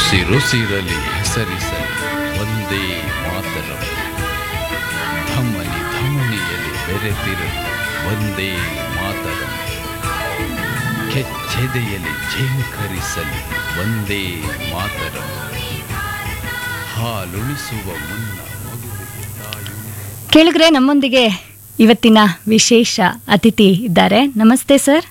ಉಸಿರುಸಿರಲಿ ಹೆಸರಿಸಲಿ ಒಂದೇ ಮಾತರಂ ಧಮನಿ ಧಮನಿಯಲ್ಲಿ ಬೆರೆತಿರಲಿ ಒಂದೇ ಮಾತರಂ ಕೆಚ್ಚೆದೆಯಲ್ಲಿ ಝೇಂಕರಿಸಲಿ ಒಂದೇ ಮಾತರಂ ಹಾಲುಣಿಸುವ ಮುನ್ನ ಮಗುವಿಗೆ ತಾಯಿ ಕೇಳಿದ್ರೆ ನಮ್ಮೊಂದಿಗೆ ಇವತ್ತಿನ ವಿಶೇಷ ಅತಿಥಿ ಇದ್ದಾರೆ ನಮಸ್ತೆ ಸರ್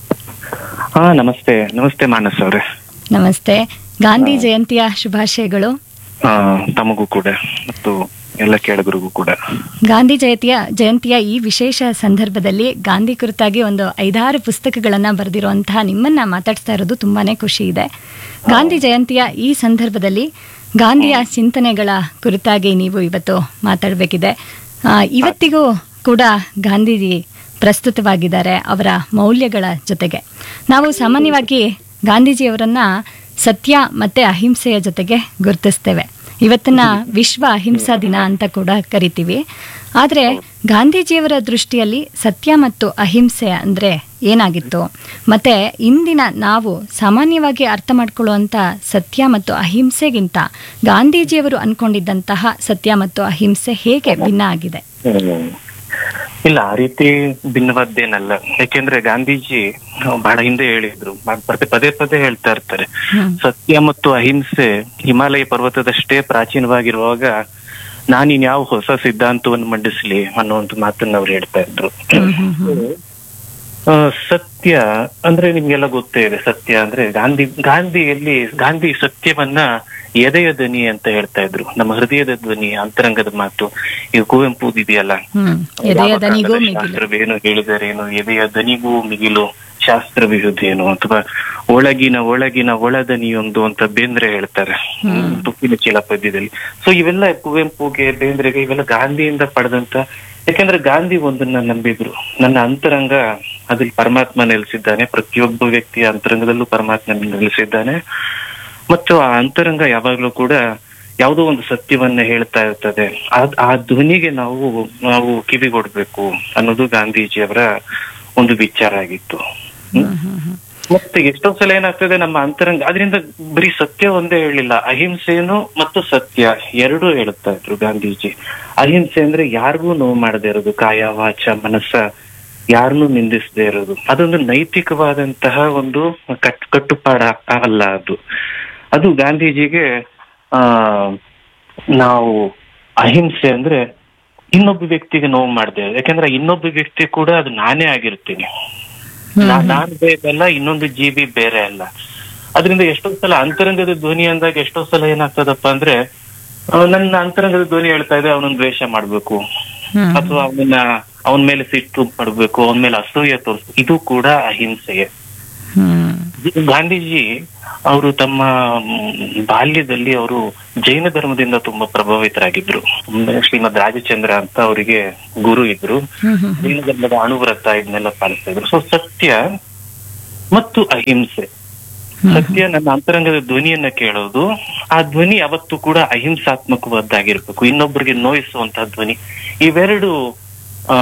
ಹಾ ನಮಸ್ತೆ ನಮಸ್ತೆ ಮಾನಸ್ ಅವ್ರೆ ನಮಸ್ತೆ ಗಾಂಧಿ ಜಯಂತಿಯ ಶುಭಾಶಯಗಳು ಆ, ತಮಗೂ ಕೂಡ ಮತ್ತು ಎಲ್ಲ ಕೇಳಗರಿಗೂ ಕೂಡ ಗಾಂಧಿ ಜಯಂತಿಯ ಜಯಂತಿಯ ಈ ವಿಶೇಷ ಸಂದರ್ಭದಲ್ಲಿ ಗಾಂಧಿ ಕುರಿತಾಗಿ ಒಂದು ಐದಾರು ಪುಸ್ತಕಗಳನ್ನು ಬರೆದಿರುವಂತಹ ನಿಮ್ಮನ್ನ ಮಾತಾಡ್ತಾ ಇರೋದು ತುಂಬಾನೇ ಖುಷಿ ಇದೆ ಗಾಂಧಿ ಜಯಂತಿಯ ಈ ಸಂದರ್ಭದಲ್ಲಿ ಗಾಂಧಿಯ ಚಿಂತನೆಗಳ ಕುರಿತಾಗಿ ನೀವು ಇವತ್ತು ಮಾತಾಡಬೇಕಿದೆ ಇವತ್ತಿಗೂ ಕೂಡ ಗಾಂಧೀಜಿ ಪ್ರಸ್ತುತವಾಗಿದ್ದಾರೆ ಅವರ ಮೌಲ್ಯಗಳ ಜೊತೆಗೆ ನಾವು ಸಾಮಾನ್ಯವಾಗಿ ಗಾಂಧೀಜಿಯವರನ್ನ ಸತ್ಯ ಮತ್ತೆ ಅಹಿಂಸೆಯ ಜೊತೆಗೆ ಗುರುತಿಸ್ತೇವೆ ಇವತ್ತನ್ನ ವಿಶ್ವ ಅಹಿಂಸಾ ದಿನ ಅಂತ ಕೂಡ ಕರಿತೀವಿ ಆದರೆ ಗಾಂಧೀಜಿಯವರ ದೃಷ್ಟಿಯಲ್ಲಿ ಸತ್ಯ ಮತ್ತು ಅಹಿಂಸೆ ಅಂದರೆ ಏನಾಗಿತ್ತು ಮತ್ತೆ ಇಂದಿನ ನಾವು ಸಾಮಾನ್ಯವಾಗಿ ಅರ್ಥ ಮಾಡ್ಕೊಳ್ಳುವಂಥ ಸತ್ಯ ಮತ್ತು ಅಹಿಂಸೆಗಿಂತ ಗಾಂಧೀಜಿಯವರು ಅನ್ಕೊಂಡಿದ್ದಂತಹ ಸತ್ಯ ಮತ್ತು ಅಹಿಂಸೆ ಹೇಗೆ ಭಿನ್ನ ಆಗಿದೆ ಹ್ಮ್. ಇಲ್ಲ ಆ ರೀತಿ ಭಿನ್ನವಾದ್ದೇನಲ್ಲ ಯಾಕೆಂದ್ರೆ ಗಾಂಧೀಜಿ ಬಹಳ ಹಿಂದೆ ಹೇಳಿದ್ರು ಬ- ಪದೇ ಪದೇ ಪದೇ ಹೇಳ್ತಾ ಇರ್ತಾರೆ ಹ್ಮ್. ಸತ್ಯ ಮತ್ತು ಅಹಿಂಸೆ ಹಿಮಾಲಯ ಪರ್ವತದಷ್ಟೇ ಪ್ರಾಚೀನವಾಗಿರುವಾಗ ನಾನಿನ್ಯಾವ ಹೊಸ ಸಿದ್ಧಾಂತವನ್ನು ಮಂಡಿಸ್ಲಿ ಅನ್ನೋ ಒಂದು ಮಾತನ್ನ ಅವ್ರು ಹೇಳ್ತಾ ಇದ್ರು ಹ್ಮ್, ಹ್ಮ್, ಹ್ಮ್. ಆ, ಸತ್ಯ ಅಂದ್ರೆ ನಿಮ್ಗೆಲ್ಲ ಗೊತ್ತೇ ಇದೆ ಸತ್ಯ ಅಂದ್ರೆ ಗಾಂಧಿ ಗಾಂಧಿಯಲ್ಲಿ ಗಾಂಧಿ ಸತ್ಯವನ್ನ ಎದೆಯ ಧ್ವನಿ ಅಂತ ಹೇಳ್ತಾ ಇದ್ರು ನಮ್ಮ ಹೃದಯದ ಧ್ವನಿ ಅಂತರಂಗದ ಮಾತು ಈಗ ಕುವೆಂಪು ಇದೆಯಲ್ಲ ಹ್ಮ್ ಎದೆಯ ಯಾವ ದನಿಗೂ ಕಾಲದ ಮಿಗಿಲು ಶಾಸ್ತ್ರವೇನು ಹೇಳಿದರೇನು ಎದೆಯ ದನಿಗೂ ಮಿಗಿಲು ಶಾಸ್ತ್ರವಿರುವುದೇನು ಅಥವಾ ಒಳಗಿನ ಒಳಗಿನ ಒಳದನಿಯೊಂದು ಅಂತ ಬೇಂದ್ರೆ ಹೇಳ್ತಾರೆ ಹ್ಮ್. ತುಪ್ಪಿನ ಚೀಲ ಪದ್ಯದಲ್ಲಿ ಸೊ ಇವೆಲ್ಲ ಕುವೆಂಪುಗೆ ಬೇಂದ್ರೆಗೆ ಇವೆಲ್ಲ ಗಾಂಧಿಯಿಂದ ಪಡೆದಂತ ಯಾಕಂದ್ರೆ ಗಾಂಧಿ ಒಂದನ್ನ ನಂಬಿದ್ರು ನನ್ನ ಅಂತರಂಗ ಅದ್ರಲ್ಲಿ ಪರಮಾತ್ಮ ನೆಲೆಸಿದ್ದಾನೆ ಪ್ರತಿಯೊಬ್ಬ ವ್ಯಕ್ತಿಯ ಅಂತರಂಗದಲ್ಲೂ ಪರಮಾತ್ಮ ನೆಲೆಸಿದ್ದಾನೆ ಮತ್ತು ಆ ಅಂತರಂಗ ಯಾವಾಗ್ಲೂ ಕೂಡ ಯಾವುದೋ ಒಂದು ಸತ್ಯವನ್ನ ಹೇಳ್ತಾ ಇರ್ತದೆ ಆ ಆ ಧ್ವನಿಗೆ ನಾವು ನಾವು ಕಿವಿಗೊಡ್ಬೇಕು ಅನ್ನೋದು ಗಾಂಧೀಜಿಯವರ ಒಂದು ವಿಚಾರ ಆಗಿತ್ತು ಹ್ಮ್, ಹ್ಮ್, ಹ್ಮ್. ಮತ್ತೆ ಎಷ್ಟೋ ಸಲ ಏನಾಗ್ತದೆ ನಮ್ಮ ಅಂತರಂಗ ಅದರಿಂದ ಬರೀ ಸತ್ಯ ಒಂದೇ ಹೇಳಿಲ್ಲ ಅಹಿಂಸೆನು ಮತ್ತು ಸತ್ಯ ಎರಡೂ ಹೇಳುತ್ತಾ ಇದ್ರು ಗಾಂಧೀಜಿ ಅಹಿಂಸೆ ಅಂದ್ರೆ ಯಾರಿಗೂ ನೋವು ಮಾಡದೇ ಇರೋದು ಕಾಯ ವಾಚ ಮನಸ್ಸ ಯಾರನ್ನೂ ನಿಂದಿಸದೇ ಇರೋದು ಅದೊಂದು ನೈತಿಕವಾದಂತಹ ಒಂದು ಕಟ್ ಕಟ್ಟುಪಾಡ ಅಲ್ಲ ಅದು ಅದು ಗಾಂಧೀಜಿಗೆ ಆ ನಾವು ಅಹಿಂಸೆ ಅಂದ್ರೆ ಇನ್ನೊಬ್ಬ ವ್ಯಕ್ತಿಗೆ ನೋವು ಮಾಡದೆ ಯಾಕಂದ್ರೆ ಇನ್ನೊಬ್ಬ ವ್ಯಕ್ತಿ ಕೂಡ ಅದು ನಾನೇ ಆಗಿರ್ತೀನಿ ನಾ- ನಾನ್ ಬೇರೆ ಅಲ್ಲ ಇನ್ನೊಂದು ಜೀವಿ ಬೇರೆ ಅಲ್ಲ ಅದರಿಂದ ಎಷ್ಟೋ ಸಲ ಅಂತರಂಗದ ಧ್ವನಿ ಅಂದಾಗ ಎಷ್ಟೋ ಸಲ ಏನಾಗ್ತದಪ್ಪ ಅಂದ್ರೆ ಆ, ನನ್ನ ಅಂತರಂಗದ ಧ್ವನಿ ಹೇಳ್ತಾ ಇದೆ ಅವನನ್ನ ದ್ವೇಷ ಮಾಡ್ಬೇಕು ಹ್ಮ್. ಅಥವಾ ಅವನ ಅವನ ಮೇಲೆ ಸಿಟ್ಟು ಪಡ್ಬೇಕು ಅವನ ಮೇಲೆ ಅಸೂಯೆ ತೋರಿಸ್ಬೇಕು ಇದು ಕೂಡ ಅಹಿಂಸೆಯೇ ಹ್ಮ್. ಗಾಂಧೀಜಿ ಅವರು ತಮ್ಮ ಮ್, ಬಾಲ್ಯದಲ್ಲಿ ಅವರು ಜೈನ ಧರ್ಮದಿಂದ ತುಂಬಾ ಪ್ರಭಾವಿತರಾಗಿದ್ರು ಅಂದ್ರೆ ಶ್ರೀಮದ್ ರಾಜಚಂದ್ರ ಅಂತ ಅವರಿಗೆ ಗುರು ಇದ್ರು ಹ್ಮ್, ಹ್ಮ್, ಹ್ಮ್. ಜೈನ ಧರ್ಮದ ಅಣುವ್ರತ ಇದನ್ನೆಲ್ಲ ಪಾಲಿಸ್ತಾ ಇದ್ರು ಸೊ ಸತ್ಯ ಮತ್ತು ಅಹಿಂಸೆ ಸತ್ಯ ನನ್ನ ಅಂತರಂಗದ ಧ್ವನಿಯನ್ನ ಕೇಳೋದು ಆ ಧ್ವನಿ ಯಾವತ್ತೂ ಕೂಡ ಅಹಿಂಸಾತ್ಮಕವಾದ್ದಾಗಿರ್ಬೇಕು ಇನ್ನೊಬ್ಬರಿಗೆ ನೋಯಿಸುವಂತಹ ಧ್ವನಿ ಇವೆರಡು ಆ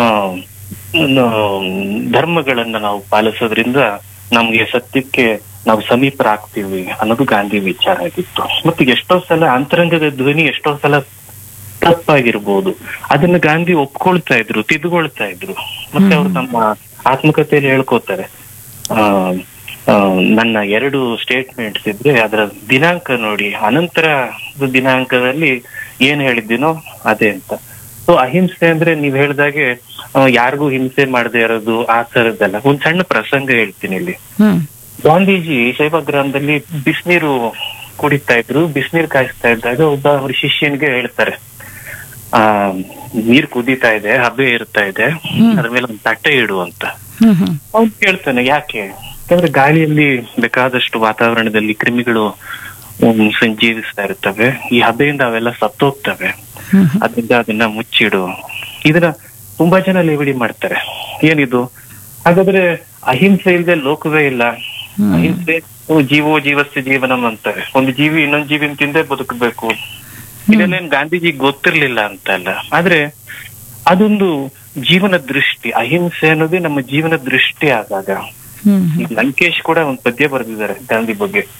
ನ- ಧರ್ಮಗಳನ್ನ ನಾವು ಪಾಲಿಸೋದ್ರಿಂದ ನಮ್ಗೆ ಸತ್ಯಕ್ಕೆ ನಾವು ಸಮೀಪರಾಗ್ತೀವಿ ಅನ್ನೋದು ಗಾಂಧಿ ವಿಚಾರ ಆಗಿತ್ತು ಮತ್ತೆ ಎಷ್ಟೋ ಸಲ ಅಂತರಂಗದ ಧ್ವನಿ ಎಷ್ಟೋ ಸಲ ತಪ್ಪಾಗಿರ್ಬೋದು ಅದನ್ನ ಗಾಂಧಿ ಒಪ್ಕೊಳ್ತಾ ಇದ್ರು ತಿದ್ದುಕೊಳ್ತಾ ಇದ್ರು ಮತ್ತೆ ಅವ್ರು ತಮ್ಮ ಆತ್ಮಕಥೆಯಲ್ಲಿ ಹೇಳ್ಕೋತಾರೆ ಆ ಆ, ನನ್ನ ಎರಡು ಸ್ಟೇಟ್ಮೆಂಟ್ಸ್ ಇದ್ರೆ ಅದರ ದಿನಾಂಕ ನೋಡಿ ಅನಂತರ ದಿನಾಂಕದಲ್ಲಿ ಏನ್ ಹೇಳಿದ್ದೀನೋ ಅದೇ ಅಂತ ಸೊ ಅಹಿಂಸೆ ಅಂದ್ರೆ ನೀವ್ ಹೇಳ್ದಾಗೆ ಆ, ಯಾರಿಗೂ ಹಿಂಸೆ ಮಾಡದೇ ಇರೋದು ಆ ತರದ್ದಲ್ಲ ಒಂದ್ ಸಣ್ಣ ಪ್ರಸಂಗ ಹೇಳ್ತೀನಿ ಇಲ್ಲಿ ಹ್ಮ್. ಗಾಂಧೀಜಿ ಶೈವಗ್ರಾಮದಲ್ಲಿ ಬಿಸಿನೀರು ಕುಡಿತಾ ಇದ್ರು ಬಿಸಿನೀರು ಕಾಯಿಸ್ತಾ ಇದ್ದಾಗ ಒಬ್ಬ ಅವ್ರ ಶಿಷ್ಯನಿಗೆ ಹೇಳ್ತಾರೆ ಆ ನೀರ್ ಕುದೀತಾ ಇದೆ ಹಬೆ ಇರ್ತಾ ಇದೆ ಅದ್ರ ಮೇಲೆ ಒಂದು ತಟ್ಟೆ ಇಡು ಅಂತ ಹ್ಮ್, ಹ್ಮ್. ಅವ್ನು ಕೇಳ್ತಾನೆ ಯಾಕೆ ಯಾಕಂದ್ರೆ ಗಾಳಿಯಲ್ಲಿ ಬೇಕಾದಷ್ಟು ವಾತಾವರಣದಲ್ಲಿ ಕ್ರಿಮಿಗಳು ಹ್ಮ್, ಸಂಜೀವಿಸ್ತಾ ಇರ್ತವೆ ಈ ಹಬೆಯಿಂದ ಅವೆಲ್ಲ ಸತ್ತೋಗ್ತವೆ ಹ್ಮ್, ಅದರಿಂದ ಅದನ್ನ ಮುಚ್ಚಿಡು ಇದನ್ನ ತುಂಬಾ ಜನ ಲೇವಡಿ ಮಾಡ್ತಾರೆ ಏನಿದು ಹಾಗಾದ್ರೆ ಅಹಿಂಸೆ ಇಲ್ಲದೆ ಲೋಕವೇ ಇಲ್ಲ ಅಹಿಂಸೆ ಓ, ಜೀವೋ ಜೀವಸ್ಯ ಜೀವನಂ ಅಂತಾರೆ ಒಂದು ಜೀವಿ ಇನ್ನೊಂದು ಜೀವಿನ ತಿಂದೇ ಬದುಕಬೇಕು ಇದನ್ನೇನ್ ಗಾಂಧೀಜಿ ಗೊತ್ತಿರ್ಲಿಲ್ಲ ಅಂತ ಅಲ್ಲ ಆದ್ರೆ ಅದೊಂದು ಜೀವನ ದೃಷ್ಟಿ ಅಹಿಂಸೆ ಅನ್ನೋದೇ ನಮ್ಮ ಜೀವನ ದೃಷ್ಟಿ ಆದಾಗ ಹ್ಮ್, ಈಗ ಲಂಕೇಶ್ ಕೂಡ ಒಂದ್ ಪದ್ಯ ಬರೆದಿದ್ದಾರೆ ಗಾಂಧಿ ಬಗ್ಗೆ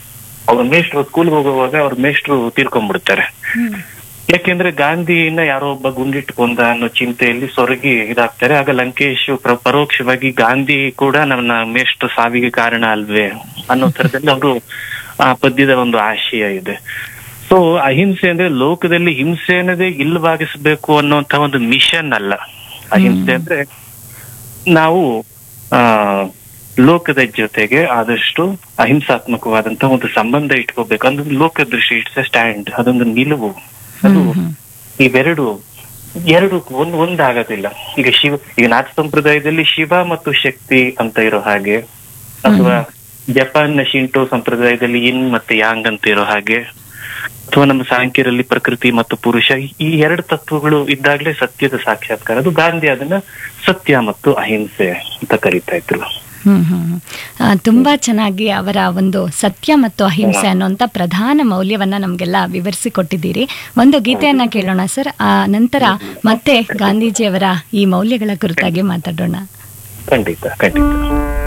ಅವ್ರ ಮೇಷ್ಟ್ರು ಸ್ಕೂಲ್ಗೆ ಹೋಗುವಾಗ ಅವ್ರ ಮೇಷ್ಟ್ರು ತೀರ್ಕೊಂಡ್ಬಿಡ್ತಾರೆ ಯಾಕೆಂದ್ರೆ ಗಾಂಧಿನ ಯಾರೋ ಒಬ್ಬ ಗುಂಡಿಟ್ಕೊಂಡ ಅನ್ನೋ ಚಿಂತೆಯಲ್ಲಿ ಸೊರಗಿ ಇದಾಗ್ತಾರೆ ಆಗ ಲಂಕೇಶ್ ಪ್ರ- ಪರೋಕ್ಷವಾಗಿ ಗಾಂಧಿ ಕೂಡ ನನ್ನ ಮೇಷ್ಟ್ರ ಸಾವಿಗೆ ಕಾರಣ ಅಲ್ವೇ ಅನ್ನೋ ತರದಲ್ಲಿ ಅವರು ಆ ಪದ್ಯದ ಒಂದು ಆಶಯ ಇದೆ ಸೊ ಅಹಿಂಸೆ ಅಂದ್ರೆ ಲೋಕದಲ್ಲಿ ಹಿಂಸೆ ಅನ್ನೋದೇ ಇಲ್ಲವಾಗಿಸ್ಬೇಕು ಅನ್ನೋಂತ ಒಂದು ಮಿಷನ್ ಅಲ್ಲ ಅಹಿಂಸೆ ಅಂದ್ರೆ ನಾವು ಆ ಲೋಕದ ಜೊತೆಗೆ ಆದಷ್ಟು ಅಹಿಂಸಾತ್ಮಕವಾದಂತ ಒಂದು ಸಂಬಂಧ ಇಟ್ಕೋಬೇಕು ಅದೊಂದು ಲೋಕದೃಷ್ಟಿ ಇಟ್ಸ್ ಅ ಸ್ಟ್ಯಾಂಡ್ ಅದೊಂದು ನಿಲುವು ಅದು ಇವೆರಡು ಎರಡು ಒಂದ್ ಒಂದಾಗೋದಿಲ್ಲ ಈಗ ಶಿವ ಈಗ ನಾಥ ಸಂಪ್ರದಾಯದಲ್ಲಿ ಶಿವ ಮತ್ತು ಶಕ್ತಿ ಅಂತ ಇರೋ ಹಾಗೆ ಅಥವಾ ಜಪಾನ್ ನ ಶಿಂಟೋ ಸಂಪ್ರದಾಯದಲ್ಲಿ ಇನ್ ಮತ್ತೆ ಯಾಂಗ್ ಅಂತ ಇರೋ ಹಾಗೆ ಅಥವಾ ನಮ್ಮ ಸಾಂಖ್ಯರಲ್ಲಿ ಪ್ರಕೃತಿ ಮತ್ತು ಪುರುಷ ಈ ಎರಡು ತತ್ವಗಳು ಇದ್ದಾಗ್ಲೇ ಸತ್ಯದ ಸಾಕ್ಷಾತ್ಕಾರ ಅದು ಗಾಂಧಿ ಅದನ್ನ ಸತ್ಯ ಮತ್ತು ಅಹಿಂಸೆ ಅಂತ ಕರೀತಾ ಇದ್ರು ಹ್ಮ್ ಹ್ಮ್ ಹ್ಮ್. ಆ, ತುಂಬಾ ಚೆನ್ನಾಗಿ ಅವರ ಒಂದು ಸತ್ಯ ಮತ್ತು ಅಹಿಂಸೆ ಅನ್ನುವಂಥ ಪ್ರಧಾನ ಮೌಲ್ಯವನ್ನ ನಮಗೆಲ್ಲ ವಿವರಿಸಿ ಕೊಟ್ಟಿದ್ದೀರಿ ಒಂದು ಗೀತೆಯನ್ನ ಕೇಳೋಣ ಸರ್ ಆ ನಂತರ ಮತ್ತೆ ಗಾಂಧೀಜಿಯವರ ಈ ಮೌಲ್ಯಗಳ ಕುರಿತಾಗಿ ಮಾತಾಡೋಣ ಖಂಡಿತ ಖಂಡಿತ